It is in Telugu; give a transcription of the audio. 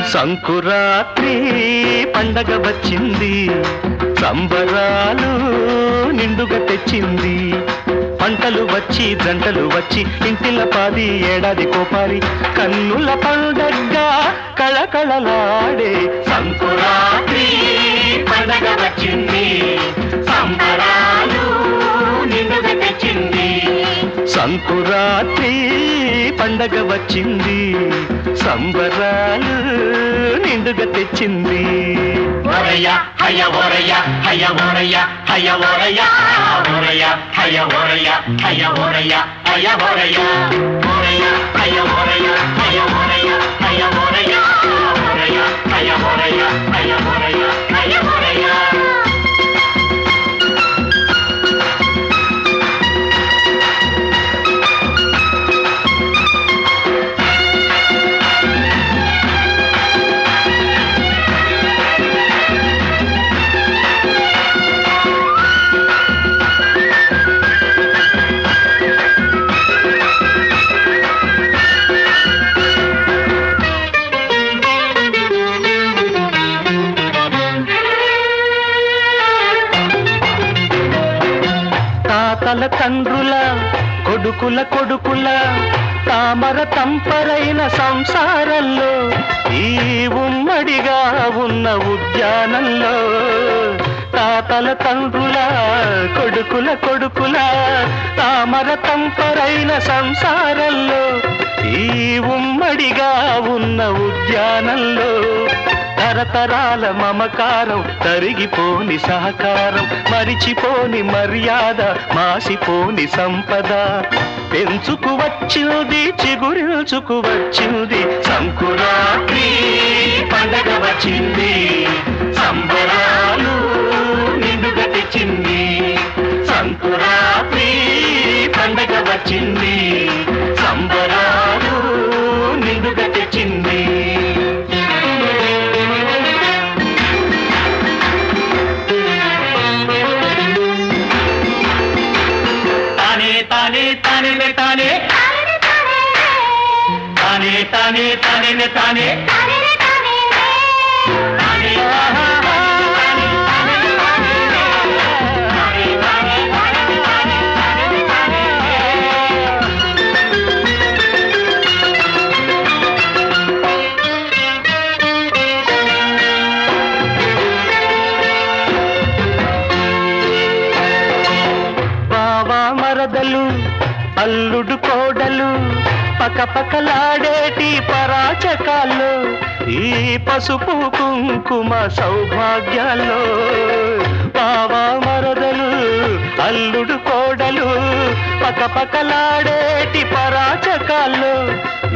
సంకురాత్రి పండగ వచ్చింది సంబరాలు నిండుగా తెచ్చింది పంటలు వచ్చి జంటలు వచ్చి ఇంటిల పాది ఏడాది కోపాలి కన్నుల పండగగా కళకళలాడే సంకురాత్రి పండగ వచ్చింది సంబరాలు నిండుగా తెచ్చింది సంకురాత్రి పండగ వచ్చింది సంబరాలు నిండుగా తెచ్చింది ఒరయ్య హయ ఒరయ్య హయ ఒరయ్య హయ ఒరయ్య ఒరయ్య హయ ఒరయ్య హయ ఒరయ్య హయ ఒరయ్య ఒరయ్య హయ ఒరయ్య హయ ఒరయ్య హయ ఒరయ్య ఒరయ్య హయ ఒరయ్య హయ ఒరయ్య హయ ఒరయ్య తాతల తండ్రుల కొడుకుల కొడుకుల తామర తంపరైన సంసారంలో ఈ ఉమ్మడిగా ఉన్న ఉద్యానంలో తాతల తండ్రుల కొడుకుల కొడుకుల తామర తంపరైన సంసారంలో ఈ ఉమ్మడిగా ఉన్న ఉద్యానంలో తరతరాల మమకారం తరిగిపోని సహకారం మరిచిపోని మర్యాద మాసిపోని సంపద పెంచుకు వచ్చింది చిగురిల్చుకు వచ్చింది సంకురాత్రి పండగ వచ్చింది సంబరాలు నిండుగా తెచ్చింది సంకురాత్రి పండగ వచ్చింది సంబరాలు నిండుగా తెచ్చింది తానే తానే తానే తానే తానే తానే తానే తానే తానే బావా మరదలు అల్లుడు కోడలు పకపకలాడేటి పరాచకాల్లో ఈ పసుపు కుంకుమ సౌభాగ్యాల్లో బావా మరదలు అల్లుడు కోడలు పకపకలాడే